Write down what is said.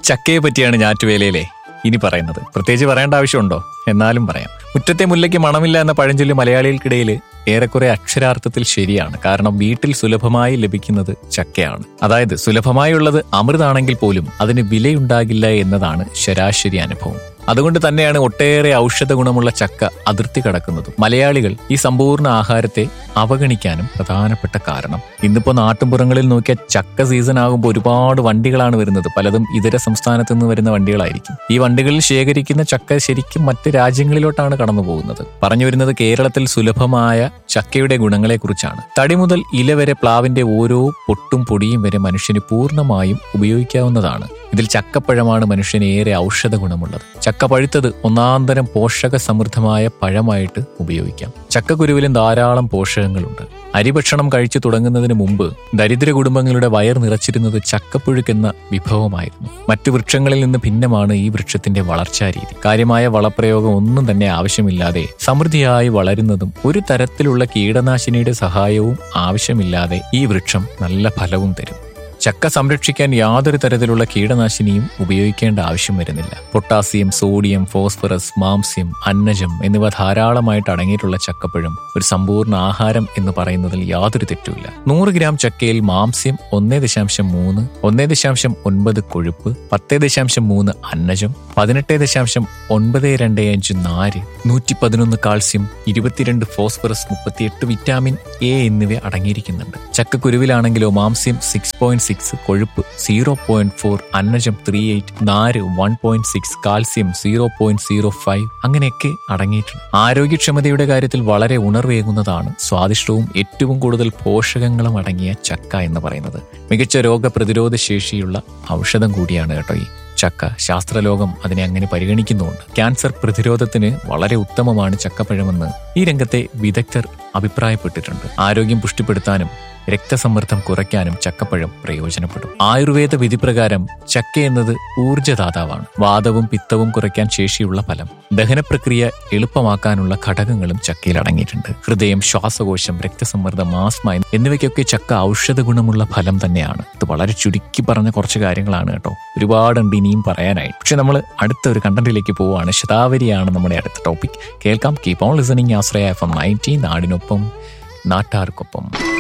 ചക്കയെ പറ്റിയാണ് ഞാറ്റുവേലയിലെ ഇനി പറയുന്നത് പ്രത്യേകിച്ച് പറയേണ്ട ആവശ്യമുണ്ടോ എന്നാലും പറയാം മുറ്റത്തെ മുല്ലയ്ക്ക് മണമില്ല എന്ന പഴഞ്ചൊല്ലി മലയാളികൾക്കിടയിൽ ഏറെക്കുറെ അക്ഷരാർത്ഥത്തിൽ ശരിയാണ് കാരണം വീട്ടിൽ സുലഭമായി ലഭിക്കുന്നത് ചക്കയാണ് അതായത് സുലഭമായി ഉള്ളത് അമൃതാണെങ്കിൽ പോലും അതിന് വിലയുണ്ടാകില്ല എന്നതാണ് ശരാശരി അനുഭവം അതുകൊണ്ട് തന്നെയാണ് ഒട്ടേറെ ഔഷധ ഗുണമുള്ള ചക്ക അതിർത്തി കടക്കുന്നതും മലയാളികൾ ഈ സമ്പൂർണ്ണ ആഹാരത്തെ അവഗണിക്കാനും പ്രധാനപ്പെട്ട കാരണം ഇന്നിപ്പോ നാട്ടിൻപുറങ്ങളിൽ നോക്കിയാൽ ചക്ക സീസൺ ആകുമ്പോൾ ഒരുപാട് വണ്ടികളാണ് വരുന്നത് പലതും ഇതര സംസ്ഥാനത്ത് നിന്ന് വരുന്ന വണ്ടികളായിരിക്കും ഈ വണ്ടികളിൽ ശേഖരിക്കുന്ന ചക്ക ശരിക്കും മറ്റ് രാജ്യങ്ങളിലോട്ടാണ് കടന്നു പോകുന്നത് പറഞ്ഞു വരുന്നത് കേരളത്തിൽ സുലഭമായ ചക്കയുടെ ഗുണങ്ങളെക്കുറിച്ചാണ് തടി മുതൽ ഇല വരെ പ്ലാവിന്റെ ഓരോ പൊട്ടും പൊടിയും വരെ മനുഷ്യന് പൂർണ്ണമായും ഉപയോഗിക്കാവുന്നതാണ് ഇതിൽ ചക്കപ്പഴമാണ് മനുഷ്യന് ഏറെ ഔഷധ ഗുണമുള്ളത് ചക്ക പഴുത്തത് ഒന്നാന്തരം പോഷക സമൃദ്ധമായ പഴമായിട്ട് ഉപയോഗിക്കാം ചക്കക്കുരുവിലും ധാരാളം പോഷകങ്ങളുണ്ട് അരിഭക്ഷണം കഴിച്ചു തുടങ്ങുന്നതിന് മുമ്പ് ദരിദ്ര കുടുംബങ്ങളുടെ വയർ നിറച്ചിരുന്നത് ചക്കപ്പുഴുക്ക് എന്ന വിഭവമായിരുന്നു മറ്റു വൃക്ഷങ്ങളിൽ നിന്ന് ഭിന്നമാണ് ഈ വൃക്ഷത്തിന്റെ വളർച്ചാ രീതി കാര്യമായ വളപ്രയോഗം ഒന്നും തന്നെ ആവശ്യമില്ലാതെ സമൃദ്ധിയായി വളരുന്നതും ഒരു തരത്തിലുള്ള കീടനാശിനിയുടെ സഹായവും ആവശ്യമില്ലാതെ ഈ വൃക്ഷം നല്ല ഫലവും തരും ചക്ക സംരക്ഷിക്കാൻ യാതൊരു തരത്തിലുള്ള കീടനാശിനിയും ഉപയോഗിക്കേണ്ട ആവശ്യം വരുന്നില്ല പൊട്ടാസ്യം സോഡിയം ഫോസ്ഫറസ് മാംസ്യം അന്നജം എന്നിവ ധാരാളമായിട്ട് അടങ്ങിയിട്ടുള്ള ചക്കപ്പഴം ഒരു സമ്പൂർണ്ണ ആഹാരം എന്ന് പറയുന്നതിൽ യാതൊരു തെറ്റുമില്ല നൂറ് ഗ്രാം ചക്കയിൽ മാംസ്യം ഒന്നേ ദശാംശം മൂന്ന് ഒന്നേ ദശാംശം ഒൻപത് കൊഴുപ്പ് പത്തേ ദശാംശം മൂന്ന് അന്നജം പതിനെട്ട് ദശാംശം ഒൻപത് രണ്ട് അഞ്ച് നാര് നൂറ്റി പതിനൊന്ന് കാൽസ്യം ഇരുപത്തിരണ്ട് ഫോസ്ഫറസ് മുപ്പത്തിയെട്ട് വിറ്റാമിൻ എ എന്നിവ അടങ്ങിയിരിക്കുന്നുണ്ട് ചക്കക്കുരുവിലാണെങ്കിലോ മാംസ്യം സിക്സ് പോയിന്റ് സിക്സ് കൊഴുപ്പ് സീറോ പോയിന്റ് ഫോർ അന്നജം ത്രീ എയ്റ്റ് നാര് one point six calcium zero point zero five അങ്ങനെയൊക്കെ അടങ്ങിയിട്ടുണ്ട് ആരോഗ്യക്ഷമതയുടെ കാര്യത്തിൽ വളരെ ഉണർവേകുന്നതാണ് സ്വാദിഷ്ടവും ഏറ്റവും കൂടുതൽ പോഷകങ്ങളും അടങ്ങിയ ചക്ക എന്ന് പറയുന്നത് മികച്ച രോഗപ്രതിരോധ ശേഷിയുള്ള ഔഷധം കൂടിയാണ് കേട്ടോ ഈ ചക്ക ശാസ്ത്രലോകം അതിനെ അങ്ങനെ പരിഗണിക്കുന്നുണ്ട് ക്യാൻസർ പ്രതിരോധത്തിന് വളരെ ഉത്തമമാണ് ചക്കപ്പഴമെന്ന് ഈ രംഗത്തെ വിദഗ്ധർ അഭിപ്രായപ്പെട്ടിട്ടുണ്ട് ആരോഗ്യം പുഷ്ടിപ്പെടുത്താനും രക്തസമ്മർദ്ദം കുറയ്ക്കാനും ചക്കപ്പഴം പ്രയോജനപ്പെടും ആയുർവേദ വിധിപ്രകാരം ചക്ക എന്നത് ഊർജ്ജദാതാവാണ് വാദവും പിത്തവും കുറയ്ക്കാൻ ശേഷിയുള്ള ഫലം ദഹനപ്രക്രിയ എളുപ്പമാക്കാനുള്ള ഘടകങ്ങളും ചക്കയിൽ അടങ്ങിയിട്ടുണ്ട് ഹൃദയം ശ്വാസകോശം രക്തസമ്മർദ്ദം ആസ്മ എന്നിവയ്ക്കൊക്കെ ചക്ക ഔഷധ ഗുണമുള്ള ഫലം തന്നെയാണ് ഇത് വളരെ ചുരുക്കി പറഞ്ഞ കുറച്ച് കാര്യങ്ങളാണ് കേട്ടോ ഒരുപാടുണ്ട് ഇനിയും പറയാനായിട്ട് പക്ഷെ നമ്മൾ അടുത്ത ഒരു കണ്ടന്റിലേക്ക് പോവുകയാണ് ശതാവരിയാണ് നമ്മുടെ അടുത്ത ടോപ്പിക് കേൾക്കാം keep on listening Ashraya F M nineteen നാടിനൊപ്പം നാട്ടാർക്കൊപ്പം